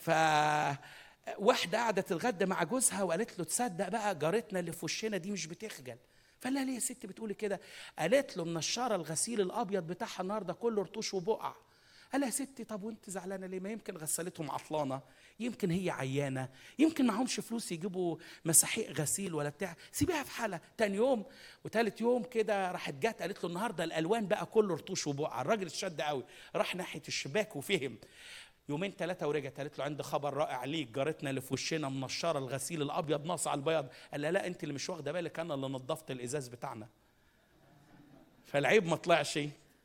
ف واحدة قعدت تتغدى مع جوزها وقالت له تصدق بقى جارتنا اللي في وشنا دي مش بتخجل فقال لها ليه يا ست بتقولي كده قالت له منشرة الغسيل الأبيض بتاعها النهاردة كله رطوش وبقع قال لها يا ستي طب وانت زعلانة ليه ما يمكن غسلتهم عطلانة يمكن هي عيانة يمكن معهمش فلوس يجيبوا مساحيق غسيل ولا بتاع سيبيها في حالها تاني يوم وتالت يوم كده راحت جت قالت له النهارده الالوان بقى كله رطوش وبقع الراجل اتشد قوي راح ناحيه الشباك وفهم يومين ثلاثة ورجعت قالت له عندي خبر رائع ليك جارتنا اللي في وشنا منشرة الغسيل الأبيض ناصع على البيض قال لها لا أنت اللي مش واخدة بالك أنا اللي نظفت الإزاز بتاعنا فالعيب ما طلعش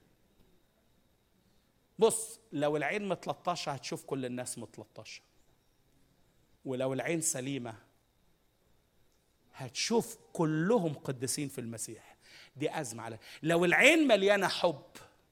بص لو العين متلطشة هتشوف كل الناس متلطشة ولو العين سليمة هتشوف كلهم قديسين في المسيح دي أزمة على لو العين مليانة حب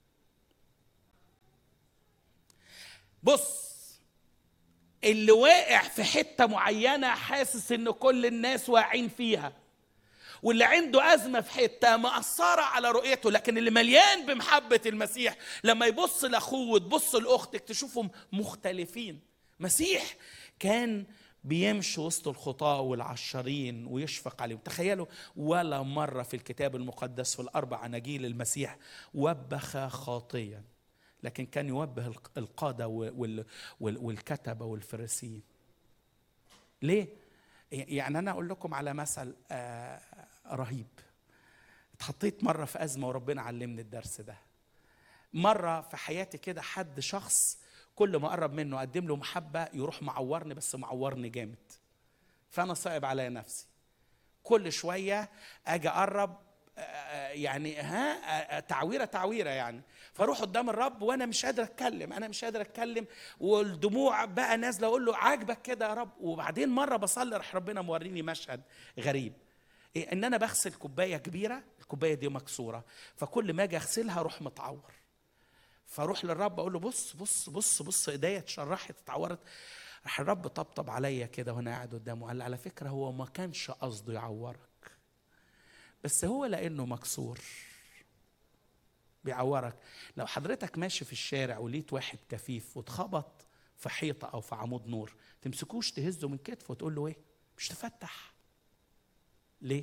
بص اللي واقع في حتة معينة حاسس إن كل الناس واقعين فيها واللي عنده أزمة في حتة مأثرة على رؤيته لكن اللي مليان بمحبة المسيح لما يبص لأخوه وتبص لأختك تشوفهم مختلفين مسيح كان بيمشي وسط الخطاة والعشرين ويشفق عليهم تخيلوا ولا مرة في الكتاب المقدس في الأربع أناجيل المسيح وبخ خاطيا لكن كان يوبه القادة والكتبة والفريسيين ليه؟ يعني أنا أقول لكم على مثل رهيب اتحطيت مرة في أزمة وربنا علمني الدرس ده مرة في حياتي كده حد شخص كل ما اقرب منه اقدم له محبه يروح معورني بس معورني جامد فانا صعب عليا نفسي كل شويه اجي اقرب يعني ها تعويره تعويره يعني فاروح قدام الرب وانا مش قادر اتكلم انا مش قادر اتكلم والدموع بقى نازله اقول له عاجبك كده يا رب وبعدين مره بصلي راح ربنا موريني مشهد غريب إيه ان انا بغسل كوبايه كبيره الكوبايه دي مكسوره فكل ما اجي اغسلها اروح متعور فاروح للرب اقول له بص بص بص بص ايديا اتشرحت اتعورت راح الرب طبطب عليا كده وانا قاعد قدامه قال على فكره هو ما كانش قصده يعورك بس هو لانه مكسور بيعورك لو حضرتك ماشي في الشارع ولقيت واحد كفيف واتخبط في حيطه او في عمود نور تمسكوش تهزه من كتفه وتقول له ايه مش تفتح ليه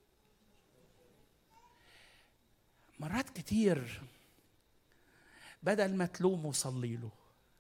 مرات كتير بدل ما تلومه صلي له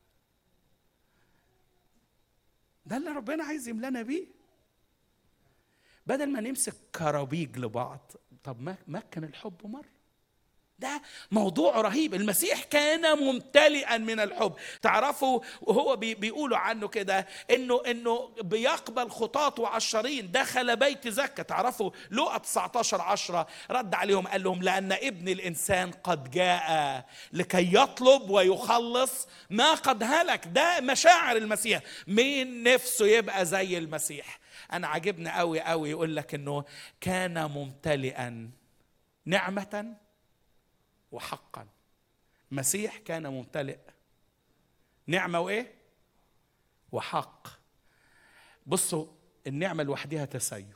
ده اللي ربنا عايز يملانا بيه بدل ما نمسك كرابيج لبعض طب ما مكن الحب مره ده موضوع رهيب المسيح كان ممتلئا من الحب تعرفوا وهو بيقولوا عنه كده انه انه بيقبل خطاة وعشرين دخل بيت زكا تعرفوا لقى 19 عشرة رد عليهم قال لهم لأن ابن الإنسان قد جاء لكي يطلب ويخلص ما قد هلك ده مشاعر المسيح مين نفسه يبقى زي المسيح أنا عجبني قوي قوي يقول لك إنه كان ممتلئا نعمة وحقا مسيح كان ممتلئ نعمة وإيه؟ وحق بصوا النعمة لوحدها تسيب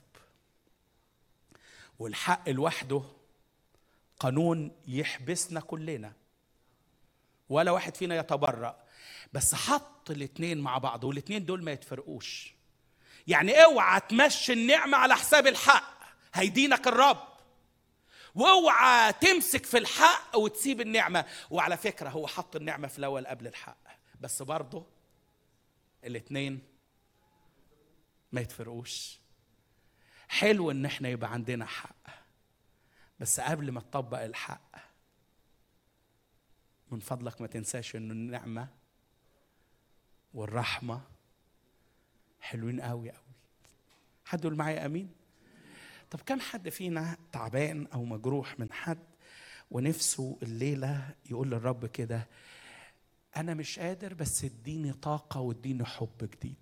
والحق لوحده قانون يحبسنا كلنا ولا واحد فينا يتبرأ بس حط الاتنين مع بعض والاتنين دول ما يتفرقوش يعني اوعى تمشي النعمة على حساب الحق هيدينك الرب واوعى تمسك في الحق وتسيب النعمه وعلى فكره هو حط النعمه في الاول قبل الحق بس برضه الاثنين ما يتفرقوش حلو ان احنا يبقى عندنا حق بس قبل ما تطبق الحق من فضلك ما تنساش ان النعمه والرحمه حلوين قوي قوي حد يقول معايا امين طب كم حد فينا تعبان او مجروح من حد ونفسه الليله يقول للرب كده انا مش قادر بس اديني طاقه واديني حب جديد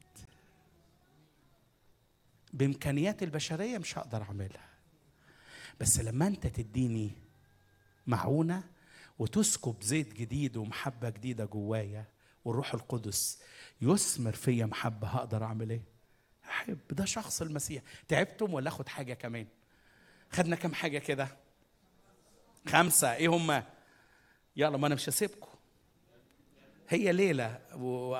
بامكانيات البشريه مش هقدر اعملها بس لما انت تديني معونه وتسكب زيت جديد ومحبه جديده جوايا والروح القدس يثمر فيا محبه هقدر اعمل ايه احب ده شخص المسيح تعبتم ولا اخد حاجه كمان خدنا كم حاجه كده خمسه ايه هما يلا ما انا مش هسيبكم هي ليله